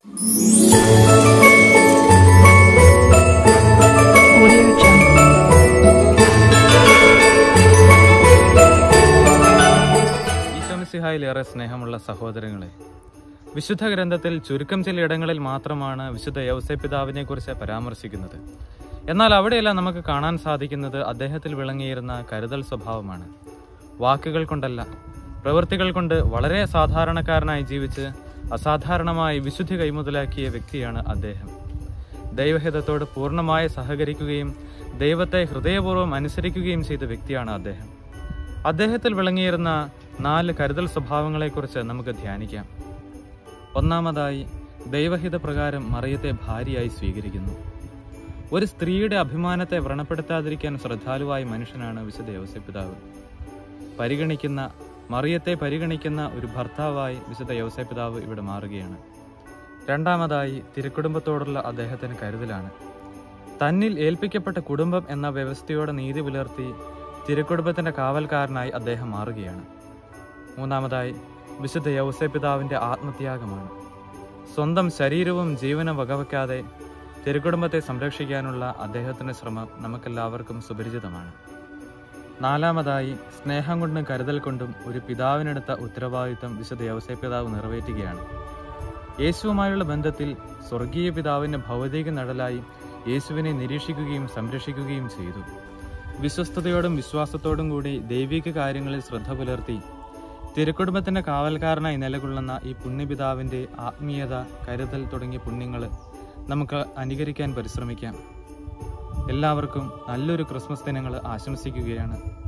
Audio Jungle. ഈശോമിസിഹായിലേറെ സ്നേഹമുള്ള സഹോദരങ്ങളെ വിശുദ്ധ ഗ്രന്ഥത്തിൽ ചുരുക്കം ചിലയിടങ്ങളിൽ മാത്രമാണ് വിശുദ്ധ യൗസേ പിതാവിനെ കുറിച്ച് പരാമർശിക്കുന്നത് എന്നാൽ അവിടെയെല്ലാം നമുക്ക് കാണാൻ സാധിക്കുന്നത് അദ്ദേഹത്തിൽ വിളങ്ങിയിരുന്ന കരുതൽ സ്വഭാവമാണ് വാക്കുകൾ കൊണ്ടല്ല പ്രവൃത്തികൾ കൊണ്ട് വളരെ സാധാരണക്കാരനായി ജീവിച്ച് അസാധാരണമായി വിശുദ്ധി കൈമുതലാക്കിയ വ്യക്തിയാണ് അദ്ദേഹം ദൈവഹിതത്തോട് പൂർണ്ണമായി സഹകരിക്കുകയും ദൈവത്തെ ഹൃദയപൂർവ്വം അനുസരിക്കുകയും ചെയ്ത വ്യക്തിയാണ് അദ്ദേഹം അദ്ദേഹത്തിൽ വിളങ്ങിയിരുന്ന നാല് കരുതൽ സ്വഭാവങ്ങളെക്കുറിച്ച് നമുക്ക് ധ്യാനിക്കാം ഒന്നാമതായി ദൈവഹിത പ്രകാരം മറിയത്തെ ഭാര്യയായി സ്വീകരിക്കുന്നു ഒരു സ്ത്രീയുടെ അഭിമാനത്തെ വ്രണപ്പെടുത്താതിരിക്കാൻ ശ്രദ്ധാലുവായ മനുഷ്യനാണ് വിശുദ്ധ യോസപിതാവ് പരിഗണിക്കുന്ന മറിയത്തെ പരിഗണിക്കുന്ന ഒരു ഭർത്താവായി വിശുദ്ധ യോസപിതാവ് ഇവിടെ മാറുകയാണ് രണ്ടാമതായി തിരുക്കുടുംബത്തോടുള്ള അദ്ദേഹത്തിന് കരുതലാണ് തന്നിൽ ഏൽപ്പിക്കപ്പെട്ട കുടുംബം എന്ന വ്യവസ്ഥയോടെ നീതി പുലർത്തി തിരുക്കുടുംബത്തിന്റെ കാവൽക്കാരനായി അദ്ദേഹം മാറുകയാണ് മൂന്നാമതായി വിശുദ്ധ യൗസേ പിതാവിന്റെ ആത്മത്യാഗമാണ് സ്വന്തം ശരീരവും ജീവനും വകവയ്ക്കാതെ തിരുക്കുടുംബത്തെ സംരക്ഷിക്കാനുള്ള അദ്ദേഹത്തിന്റെ ശ്രമം നമുക്കെല്ലാവർക്കും സുപരിചിതമാണ് നാലാമതായി സ്നേഹം കൊണ്ടും കരുതൽ കൊണ്ടും ഒരു പിതാവിനെടുത്ത ഉത്തരവാദിത്തം വിശുദ്ധ യൗസേ പിതാവ് നിറവേറ്റുകയാണ് യേശുവുമായുള്ള ബന്ധത്തിൽ സ്വർഗീയ പിതാവിന്റെ ഭൗതിക നടലായി യേശുവിനെ നിരീക്ഷിക്കുകയും സംരക്ഷിക്കുകയും ചെയ്തു വിശ്വസ്തയോടും വിശ്വാസത്തോടും കൂടി ദൈവിക കാര്യങ്ങളിൽ ശ്രദ്ധ പുലർത്തി തിരുക്കുടുംബത്തിന്റെ കാവൽക്കാരനായി നിലകൊള്ളുന്ന ഈ പുണ്യപിതാവിന്റെ ആത്മീയത കരുതൽ തുടങ്ങിയ പുണ്യങ്ങൾ നമുക്ക് അനുകരിക്കാൻ പരിശ്രമിക്കാം എല്ലാവർക്കും നല്ലൊരു ക്രിസ്മസ് ദിനങ്ങൾ ആശംസിക്കുകയാണ്